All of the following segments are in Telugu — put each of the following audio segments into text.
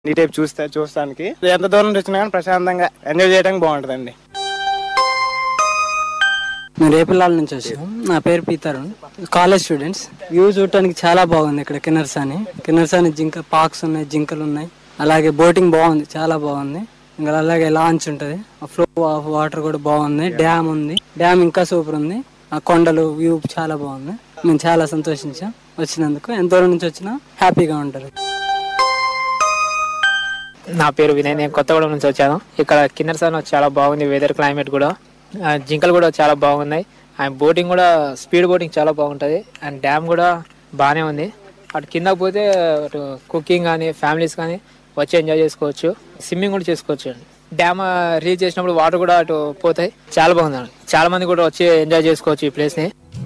ఈ టైప్ చూస్తే చూస్తానికి ఎంత దూరం నుంచి వచ్చినా కానీ ప్రశాంతంగా ఎంజాయ్ చేయడానికి బాగుంటుందండి మేము రేపల్లాల నుంచి వచ్చాం నా పేరు పీతరుణ్ కాలేజ్ స్టూడెంట్స్ వ్యూ చూడటానికి చాలా బాగుంది ఇక్కడ కిన్నర్స్ అని కిన్నర్స్ అని జింక పార్క్స్ ఉన్నాయి జింకలు ఉన్నాయి అలాగే బోటింగ్ బాగుంది చాలా బాగుంది ఇంకా అలాగే లాంచ్ ఉంటుంది ఫ్లో ఆఫ్ వాటర్ కూడా బాగుంది డ్యామ్ ఉంది డ్యామ్ ఇంకా సూపర్ ఉంది ఆ కొండలు వ్యూ చాలా బాగుంది మేము చాలా సంతోషించాం వచ్చినందుకు ఎంత దూరం నుంచి వచ్చినా హ్యాపీగా ఉంటుంది నా పేరు వినయ్ నేను కొత్తగూడెం నుంచి వచ్చాను ఇక్కడ కిన్నెరసాన్ చాలా బాగుంది వెదర్ క్లైమేట్ కూడా ఆ, జింకలు కూడా చాలా బాగున్నాయి అండ్ బోటింగ్ కూడా స్పీడ్ బోటింగ్ చాలా బాగుంటుంది అండ్ డ్యామ్ కూడా బాగానే ఉంది అటు కిందకు పోతే అటు కుకింగ్ కానీ ఫ్యామిలీస్ కానీ వచ్చి ఎంజాయ్ చేసుకోవచ్చు స్విమ్మింగ్ కూడా చేసుకోవచ్చు అండి డ్యామ్ రీచ్ చేసినప్పుడు వాటర్ కూడా అటు పోతాయి చాలా బాగుంది చాలా మంది కూడా వచ్చి ఎంజాయ్ చేసుకోవచ్చు ఈ ప్లేస్ని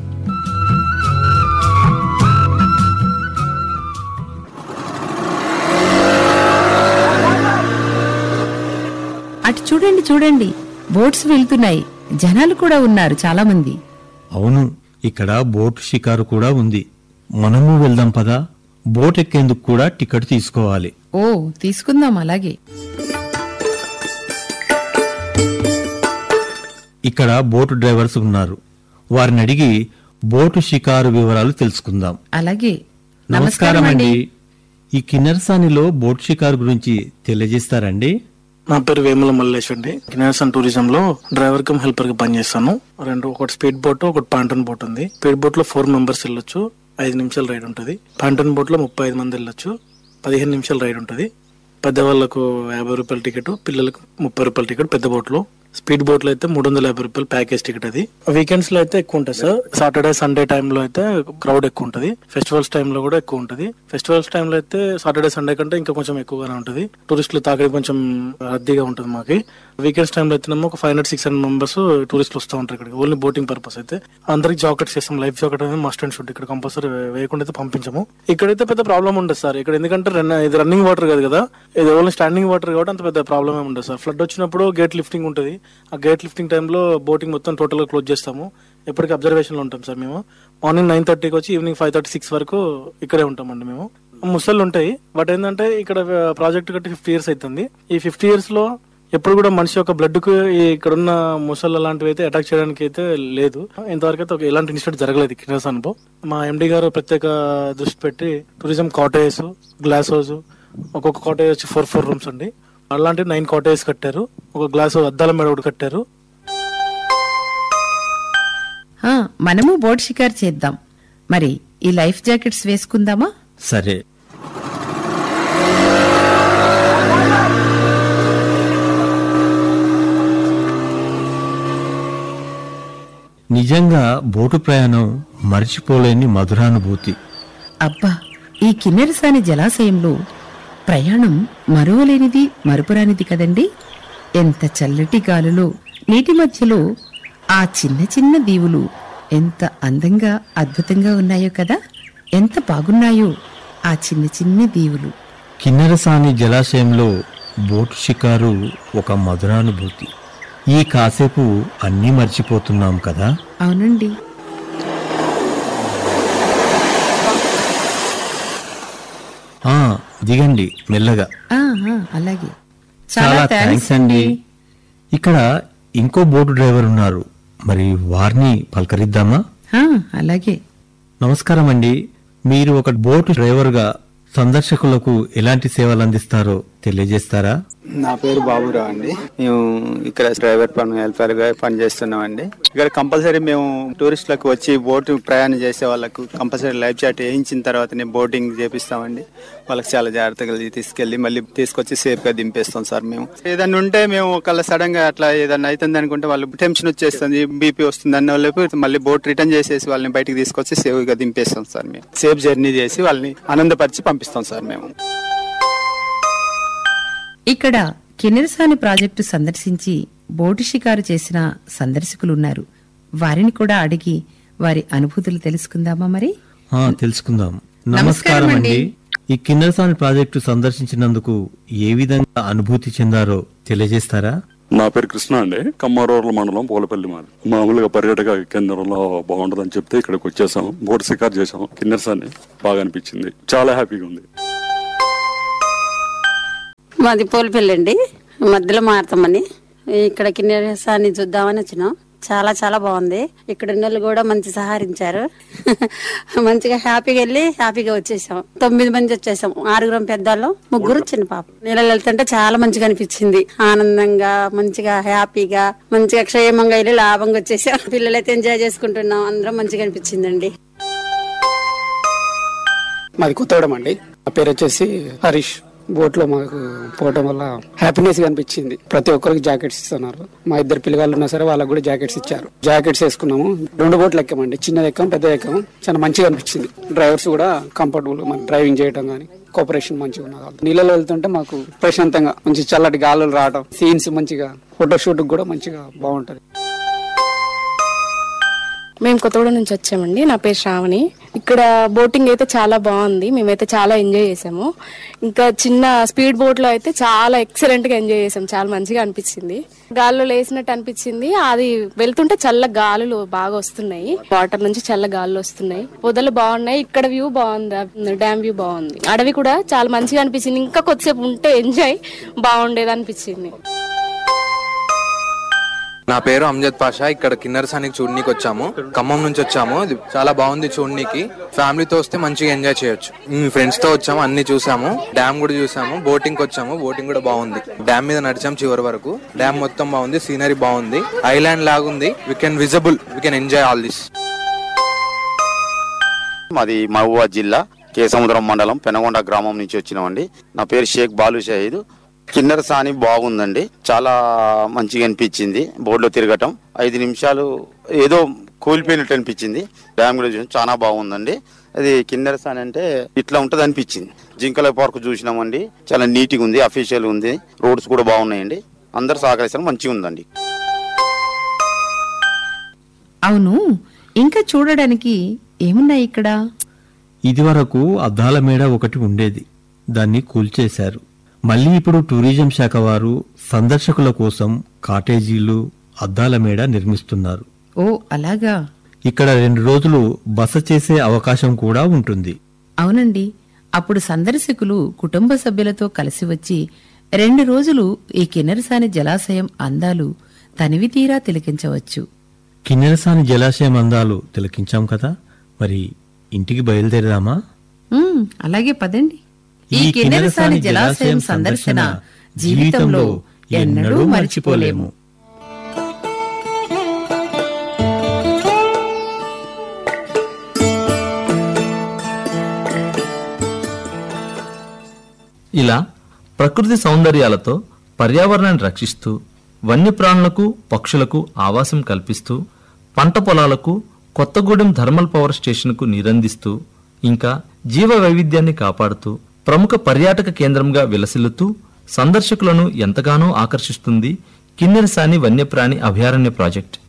అటు చూడండి చూడండి బోట్స్ వెళ్తున్నాయి జనాలు కూడా ఉన్నారు చాలా మంది అవును ఇక్కడ బోటు షికారు కూడా ఉంది మనము వెళ్దాం పదా బోట్ ఎక్కేందుకు కూడా టికెట్ తీసుకోవాలి ఓ తీసుకుందాం అలాగే ఇక్కడ బోటు డ్రైవర్స్ ఉన్నారు వారిని అడిగి బోటు షికారు వివరాలు తెలుసుకుందాం అలాగే నమస్కారం అండి ఈ కిన్నెరసానిలో బోట్ షికారు గురించి తెలియజేస్తారండి నా పేరు వేముల మల్లేష్ అండి కినాసన్ టూరిజం లో డ్రైవర్ కమ్ హెల్పర్ గా పనిచేస్తాను రెండు ఒకటి స్పీడ్ బోట్ ఒకటి పాంటన్ బోట్ ఉంది స్పీడ్ బోట్ లో ఫోర్ మెంబర్స్ వెళ్ళొచ్చు ఐదు నిమిషాలు రైడ్ ఉంటుంది పాంటన్ బోట్ లో ముప్పై ఐదు మంది వెళ్ళొచ్చు పదిహేను నిమిషాలు రైడ్ ఉంటుంది పెద్దవాళ్ళకు యాభై రూపాయల టికెట్ పిల్లలకు ముప్పై రూపాయల టికెట్ పెద్ద బోట్ లో స్పీడ్ బోట్ లో అయితే మూడు వందల యాభై రూపాయలు ప్యాకేజ్ టికెట్ అది వీకెండ్స్ లో అయితే ఎక్కువ ఉంటుంది సార్ సాటర్డే సండే టైమ్ లో అయితే క్రౌడ్ ఎక్కువ ఉంటుంది ఫెస్టివల్స్ టైమ్ లో కూడా ఎక్కువ ఉంటుంది ఫెస్టివల్స్ టైమ్ లో అయితే సాటర్డే సండే కంటే ఇంకా కొంచెం ఎక్కువగానే ఉంటుంది టూరిస్టులు తాకిడి కొంచెం రద్దీగా ఉంటుంది మాకి వీకెండ్స్ టైమ్ లో అయితేనేమో ఒక five hundred six hundred members టూరిస్టులు వస్తూ ఉంటారు ఇక్కడికి ఓన్లీ బోటింగ్ పర్పస్ అయితే అందరికి జాకెట్స్ చేస్తాం లైఫ్ జాకెట్ అనేది మస్ట్ అండ్ షుడ్ ఇక్కడ కంపల్సరీ వేయకుండా అయితే పంపించము ఇక్కడైతే పెద్ద ప్రాబ్లం ఉండదు సార్ ఇక్కడ ఎందుకంటే రన్- ఇది రన్నింగ్ వాటర్ కాదు కదా ఇది ఓన్లీ స్టాండింగ్ వాటర్ కాబట్టి అంత పెద్ద ప్రాబ్లం ఏమి ఉండదు సార్ ఫ్లడ్ వచ్చినప్పుడు గేట్ లిఫ్టింగ్ ఉంటుంది ఆ గేట్ లిఫ్టింగ్ టైంలో బోటింగ్ మొత్తం టోటల్ గా క్లోజ్ చేస్తాము ఎప్పటికీ అబ్జర్వేషన్ లో ఉంటాం సార్ మేము మార్నింగ్ నైన్ థర్టీకి వచ్చి ఈవినింగ్ ఫైవ్ థర్టీ సిక్స్ వరకు ఇక్కడే ఉంటామండి మేము ముసళ్ళు ఉంటాయి బట్ ఏంటంటే ఇక్కడ ప్రాజెక్ట్ కట్టి ఫిఫ్టీ ఇయర్స్ అవుతుంది ఈ ఫిఫ్టీ ఇయర్స్ లో ఎప్పుడు కూడా మనిషి యొక్క బ్లడ్ కు ఈ ఇక్కడున్న ముసళ్ళు లాంటివి అయితే అటాక్ చేయడానికి అయితే లేదు ఇంతవరకు అయితే ఒక ఎలాంటి ఇన్సిడెంట్ జరగలేదు కిన్నెరస్ అనుభవం మా ఎండి గారు ప్రత్యేక దృష్టి పెట్టి టూరిజం కాటేజ్ గ్లాస్ హౌస్ ఒక్కొక్క కాటేజ్ వచ్చి ఫోర్ ఫోర్ రూమ్స్ అండి అలాంటి నైన్ కాటేజ్ కట్టారు ఒక గ్లాస్ అద్దాల మీద ఒకటి కట్టారు ఆ, మనము బోట్ షికార్ చేద్దాం మరి ఈ లైఫ్ జాకెట్స్ వేసుకుందామా సరే నిజంగా బోటు ప్రయాణం మరిచిపోలేని మధురానుభూతి అబ్బా ఈ కిన్నెరసాని జలాశయంలో ప్రయాణం మరువలేనిది మరుపురానిది కదండి ఎంత చల్లటి గాలులో నీటి మధ్యలో ఆ చిన్న చిన్న దీవులు ఎంత అందంగా అద్భుతంగా ఉన్నాయో కదా ఎంత బాగున్నాయో ఆ చిన్న చిన్న దీవులు కిన్నెరసాని జలాశయంలో బోటు షికారు ఒక మధురానుభూతి ఈ కాసేపు అన్నీ మర్చిపోతున్నాం కదా అవునండి ఆ దిగండి మెల్లగా ఆ, ఆ, అలాగే చాలా థ్యాంక్స్ అండి ఇక్కడ ఇంకో బోటు డ్రైవర్ ఉన్నారు మరి వారిని పలకరిద్దామా ఆ, అలాగే నమస్కారం అండి మీరు ఒక బోటు డ్రైవర్గా సందర్శకులకు ఎలాంటి సేవలు అందిస్తారో తెలియజేస్తారా నా పేరు బాబురావు అండి మేము ఇక్కడ డ్రైవర్ పని హెల్పర్ గా పనిచేస్తున్నామండి ఇక్కడ కంపల్సరీ మేము టూరిస్టులకు వచ్చి బోటు ప్రయాణం చేసే వాళ్ళకు కంపల్సరీ లైఫ్ జాకెట్ వేయించిన తర్వాతనే బోటింగ్ చేపిస్తామండి వాళ్ళకి చాలా జాగ్రత్తగా తీసుకెళ్లి మళ్ళీ తీసుకొచ్చి సేఫ్ గా దింపేస్తాం సార్ మేము ఏదన్నా ఉంటే మేము ఒకళ్ళ సడన్ గా అట్లా ఏదన్నా అవుతుంది అనుకుంటే వాళ్ళు టెన్షన్ వచ్చేస్తుంది బీపీ వస్తుంది అన్న వాళ్ళకి మళ్ళీ బోట్ రిటర్న్ చేసేసి వాళ్ళని బయటికి తీసుకొచ్చి సేఫ్ గా దింపేస్తాం సార్ మేము సేఫ్ జర్నీ చేసి వాళ్ళని ఆనందపరిచి పంపిస్తాం సార్ మేము ఇక్కడ కిన్నెరసాని ప్రాజెక్టు సందర్శించి బోటు షికారు చేసిన సందర్శకులున్నారు వారిని కూడా అడిగి వారి అనుభూతులు తెలుసుకుందామా మరి ఆ, తెలుసుకుందాం నమస్కారం నమస్కారం అండి అండి. ఈ కిన్నెరసాని ప్రాజెక్టు సందర్శించినందుకు ఏ విధంగా అనుభూతి చెందారో తెలియజేస్తారా నా పేరు కృష్ణ అండి కమ్మారూర్ల మండలం పూలపల్లి మాది మామూలుగా పర్యాటక కేంద్రంలో బాగుంటదని చెప్తే ఇక్కడికి వచ్చేసాం బోట్ షికార్ చేసాం కిన్నెర్స్ అని బాగా అనిపించింది చాలా హ్యాపీగా ఉంది మాది పోలిపల్లి అండి మధ్యలో మారుతామని ఇక్కడ కిన్నెరసాన్ని చూద్దామని వచ్చినాం చాలా చాలా బాగుంది ఇక్కడ ఉన్న వాళ్ళు కూడా మంచి సహకరించారు మంచిగా హ్యాపీగా వెళ్ళి హ్యాపీగా వచ్చేసాం తొమ్మిది మంది వచ్చేసాం ఆరుగురం పెద్దవాళ్ళం ముగ్గురు చిన్న పాప నీళ్ళలో వెళ్తుంటే చాలా మంచిగా అనిపించింది ఆనందంగా మంచిగా హ్యాపీగా మంచిగా క్షేమంగా వెళ్ళి లాభంగా వచ్చేసాం పిల్లలైతే ఎంజాయ్ చేసుకుంటున్నాం అందరం మంచిగా అనిపించిందండి మాది కొత్తగూడెం అండి నా పేరు వచ్చేసి హరీష్ బోట్ లో మాకు పోవటం వల్ల హ్యాపీనెస్ అనిపించింది ప్రతి ఒక్కరికి జాకెట్స్ ఇస్తున్నారు మా ఇద్దరు పిల్లగాళ్ళు ఉన్నా సరే వాళ్ళకి కూడా జాకెట్స్ ఇచ్చారు జాకెట్స్ వేసుకున్నాము రెండు బోట్లు ఎక్కామండి చిన్నది ఎక్కాం పెద్ద ఎక్కాము చాలా మంచిగా అనిపించింది డ్రైవర్స్ కూడా కంఫర్టబుల్ మన డ్రైవింగ్ చేయడం కానీ కోఆపరేషన్ మంచిగా ఉన్నది నీళ్ళలో వెళ్తుంటే మాకు ప్రశాంతంగా మంచి చల్లటి గాలులు రావడం సీన్స్ మంచిగా ఫోటో షూట్ కూడా మంచిగా బాగుంటది మేము కొత్తగూడెం నుంచి వచ్చామండి నా పేరు శ్రావణి ఇక్కడ బోటింగ్ అయితే చాలా బాగుంది మేమైతే చాలా ఎంజాయ్ చేసాము ఇంకా చిన్న స్పీడ్ బోట్ లో అయితే చాలా ఎక్సలెంట్ గా ఎంజాయ్ చేసాం చాలా మంచిగా అనిపించింది గాల్లో లేసినట్టు అనిపించింది అది వెళ్తుంటే చల్ల గాలులు బాగా వస్తున్నాయి వాటర్ నుంచి చల్ల గాలులు వస్తున్నాయి పొదలు బాగున్నాయి ఇక్కడ వ్యూ బాగుంది డ్యామ్ వ్యూ బాగుంది అడవి కూడా చాలా మంచిగా అనిపించింది ఇంకా కొద్దిసేపు ఉంటే ఎంజాయ్ బాగుండేది అనిపించింది నా పేరు అమ్జద్ పాషా ఇక్కడ కిన్నరసానికి చూడనీకి వచ్చాము ఖమ్మం నుంచి వచ్చాము ఇది చాలా బాగుంది చూడనీకి ఫ్యామిలీతో వస్తే మంచిగా ఎంజాయ్ చేయొచ్చు మీ ఫ్రెండ్స్ తో వచ్చాము అన్ని చూసాము డ్యామ్ కూడా చూసాము బోటింగ్ వచ్చాము బోటింగ్ కూడా బాగుంది డ్యామ్ మీద నడిచాము చివరి వరకు డ్యామ్ మొత్తం బాగుంది సీనరీ బాగుంది ఐలాండ్ లాగుంది we can visible we can enjoy all this మాది మహబూబాద్ జిల్లా కేసముద్రం మండలం పెనగొండ గ్రామం నుంచి వచ్చినామండి నా పేరు షేక్ బాలు షహీద్ కిన్నెర సాని బాగుందండి చాలా మంచిగా అనిపించింది బోర్డులో తిరగటం ఐదు నిమిషాలు ఏదో కూలిపోయినట్టు అనిపించింది డ్యామ్ కూడా చూసాం చాలా బాగుందండి అది కిన్నెర సాని అంటే ఇట్లా ఉంటది అనిపించింది జింకల పార్క్ చూసినామండి చాలా నీట్గా ఉంది అఫీషియల్ ఉంది రోడ్స్ కూడా బాగున్నాయండి అందరు సహకరిస్తారు మంచిగా ఉందండి అవును ఇంకా చూడడానికి ఏమున్నాయి ఇక్కడ ఇదివరకు అద్దాల మేడ ఒకటి ఉండేది దాన్ని కూల్చేశారు మళ్ళీ ఇప్పుడు టూరిజం శాఖ వారు సందర్శకుల కోసం కాటేజీలు అద్దాల మేడ నిర్మిస్తున్నారు ఓ అలాగా ఇక్కడ రెండు రోజులు బస చేసే అవకాశం కూడా ఉంటుంది అవునండి అప్పుడు సందర్శకులు కుటుంబ సభ్యులతో కలిసి వచ్చి రెండు రోజులు ఈ కిన్నెరసాని జలాశయం అందాలు తనివి తీరా తిలకించవచ్చు కిన్నెరసాని జలాశయం అందాలు తిలకించాం కదా మరి ఇంటికి బయలుదేరదామా ఉమ్, అలాగే పదండి ఈ కిన్నెరసాని జలాశయం సందర్శన జీవితంలో ఎన్నడూ మర్చిపోలేము ఇలా ప్రకృతి సౌందర్యాలతో పర్యావరణాన్ని రక్షిస్తూ వన్యప్రాణులకు పక్షులకు ఆవాసం కల్పిస్తూ పంట పొలాలకు కొత్తగూడెం థర్మల్ పవర్ స్టేషన్కు నీరందిస్తూ ఇంకా జీవ వైవిధ్యాన్ని కాపాడుతూ ప్రముఖ పర్యాటక కేంద్రంగా విలసిల్లుతూ సందర్శకులను ఎంతగానో ఆకర్షిస్తుంది కిన్నెరసాని వన్యప్రాణి అభయారణ్య ప్రాజెక్ట్